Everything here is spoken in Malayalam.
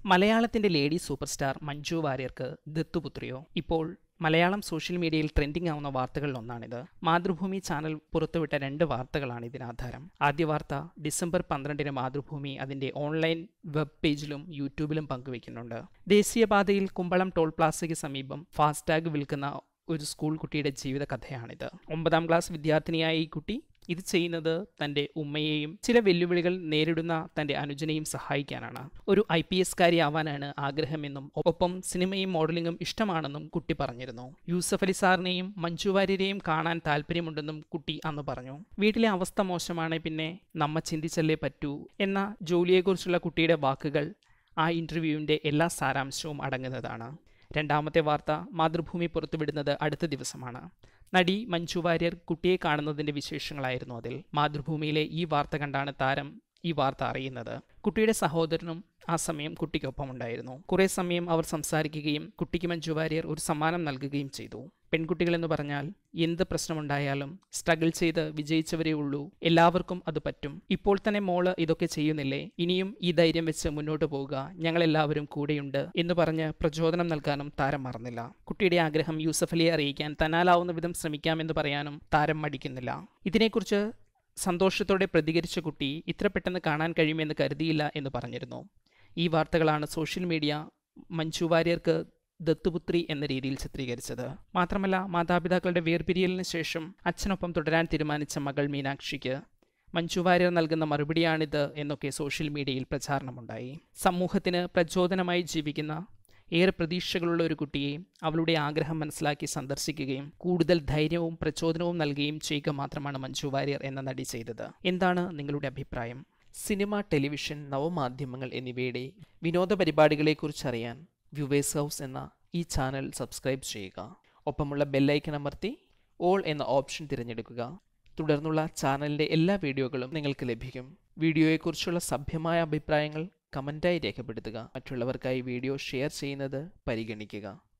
മലയാളത്തിന്റെ ലേഡി സൂപ്പർ സ്റ്റാർ മഞ്ജു വാര്യർക്ക് ദത്തുപുത്രിയോ ഇപ്പോൾ മലയാളം സോഷ്യൽ മീഡിയയിൽ ട്രെൻഡിംഗ് ആവുന്ന വാർത്തകളിൽ ഒന്നാണിത് മാതൃഭൂമി ചാനൽ പുറത്തുവിട്ട രണ്ട് വാർത്തകളാണ് ഇതിനാധാരം ആദ്യ വാർത്ത ഡിസംബർ പന്ത്രണ്ടിന് മാതൃഭൂമി അതിന്റെ ഓൺലൈൻ വെബ് പേജിലും യൂട്യൂബിലും പങ്കുവയ്ക്കുന്നുണ്ട് ദേശീയപാതയിൽ കുമ്പളം ടോൾ പ്ലാസയ്ക്ക് സമീപം ഫാസ്ടാഗ് വിൽക്കുന്ന ഒരു സ്കൂൾ കുട്ടിയുടെ ജീവിത കഥയാണിത് ഒമ്പതാം ക്ലാസ് വിദ്യാർത്ഥിനിയായ ഈ കുട്ടി ഇത് ചെയ്യുന്നത് തൻ്റെ ഉമ്മയെയും ചില വെല്ലുവിളികൾ നേരിടുന്ന തൻ്റെ അനുജനെയും സഹായിക്കാനാണ് ഒരു ഐ പി എസ് ആവാനാണ് ആഗ്രഹമെന്നും ഒപ്പം സിനിമയും മോഡലിംഗും ഇഷ്ടമാണെന്നും കുട്ടി പറഞ്ഞിരുന്നു യൂസഫ് അലി സാറിനെയും മഞ്ജു വാര്യരെയും കാണാൻ താല്പര്യമുണ്ടെന്നും കുട്ടി അന്ന് പറഞ്ഞു വീട്ടിലെ അവസ്ഥ മോശമാണ് പിന്നെ നമ്മ ചിന്തിച്ചല്ലേ പറ്റൂ എന്ന ജോലിയെക്കുറിച്ചുള്ള കുട്ടിയുടെ വാക്കുകൾ ആ ഇൻ്റർവ്യൂവിൻ്റെ എല്ലാ സാരാംശവും അടങ്ങുന്നതാണ് രണ്ടാമത്തെ വാർത്ത മാതൃഭൂമി പുറത്തുവിടുന്നത് അടുത്ത ദിവസമാണ് നടി മഞ്ജു വാര്യർ കുട്ടിയെ കാണുന്നതിൻ്റെ വിശേഷങ്ങളായിരുന്നു അതിൽ മാതൃഭൂമിയിലെ ഈ വാർത്ത കണ്ടാണ് താരം ഈ വാർത്ത അറിയുന്നത് കുട്ടിയുടെ സഹോദരനും ആ സമയം കുട്ടിക്കൊപ്പം ഉണ്ടായിരുന്നു കുറേ സമയം അവർ സംസാരിക്കുകയും കുട്ടിക്ക് മഞ്ജു വാര്യർ ഒരു സമ്മാനം നൽകുകയും ചെയ്തു പെൺകുട്ടികൾ എന്ന് പറഞ്ഞാൽ എന്ത് പ്രശ്നമുണ്ടായാലും സ്ട്രഗിൾ ചെയ്ത് വിജയിച്ചവരേ ഉള്ളൂ എല്ലാവർക്കും അത് പറ്റും ഇപ്പോൾ തന്നെ മോള് ഇതൊക്കെ ചെയ്യുന്നില്ലേ ഇനിയും ഈ ധൈര്യം വെച്ച് മുന്നോട്ട് പോവുക ഞങ്ങളെല്ലാവരും കൂടെയുണ്ട് എന്ന് പറഞ്ഞ് പ്രചോദനം നൽകാനും താരം മറന്നില്ല കുട്ടിയുടെ ആഗ്രഹം യൂസഫ് അലിയെ അറിയിക്കാൻ തന്നാലാവുന്ന വിധം ശ്രമിക്കാമെന്ന് പറയാനും താരം മടിക്കുന്നില്ല ഇതിനെക്കുറിച്ച് സന്തോഷത്തോടെ പ്രതികരിച്ച കുട്ടി ഇത്ര പെട്ടെന്ന് കാണാൻ കഴിയുമെന്ന് കരുതിയില്ല എന്ന് പറഞ്ഞിരുന്നു ഈ വാർത്തകളാണ് സോഷ്യൽ മീഡിയ മഞ്ജു വാര്യർക്ക് ദത്തുപുത്രി എന്ന രീതിയിൽ ചിത്രീകരിച്ചത് മാത്രമല്ല മാതാപിതാക്കളുടെ വേർപിരിയലിന് ശേഷം അച്ഛനൊപ്പം തുടരാൻ തീരുമാനിച്ച മകൾ മീനാക്ഷിക്ക് മഞ്ജു വാര്യർ നൽകുന്ന മറുപടിയാണിത് എന്നൊക്കെ സോഷ്യൽ മീഡിയയിൽ പ്രചാരണമുണ്ടായി സമൂഹത്തിന് പ്രചോദനമായി ജീവിക്കുന്ന ഏറെ പ്രതീക്ഷകളുള്ള ഒരു കുട്ടിയെ അവളുടെ ആഗ്രഹം മനസ്സിലാക്കി സന്ദർശിക്കുകയും കൂടുതൽ ധൈര്യവും പ്രചോദനവും നൽകുകയും ചെയ്യുക മാത്രമാണ് മഞ്ജു വാര്യർ എന്ന നടി ചെയ്തത് എന്താണ് നിങ്ങളുടെ അഭിപ്രായം സിനിമ ടെലിവിഷൻ നവമാധ്യമങ്ങൾ എന്നിവയുടെ വിനോദ പരിപാടികളെക്കുറിച്ച് അറിയാൻ വ്യൂവേഴ്സ് ഹൗസ് എന്ന ഈ ചാനൽ സബ്സ്ക്രൈബ് ചെയ്യുക ഒപ്പമുള്ള ബെല്ലൈക്കൺ അമർത്തി ഓൾ എന്ന ഓപ്ഷൻ തിരഞ്ഞെടുക്കുക തുടർന്നുള്ള ചാനലിൻ്റെ എല്ലാ വീഡിയോകളും നിങ്ങൾക്ക് ലഭിക്കും വീഡിയോയെക്കുറിച്ചുള്ള സഭ്യമായ അഭിപ്രായങ്ങൾ കമൻറ്റായി രേഖപ്പെടുത്തുക മറ്റുള്ളവർക്കായി വീഡിയോ ഷെയർ ചെയ്യുന്നത് പരിഗണിക്കുക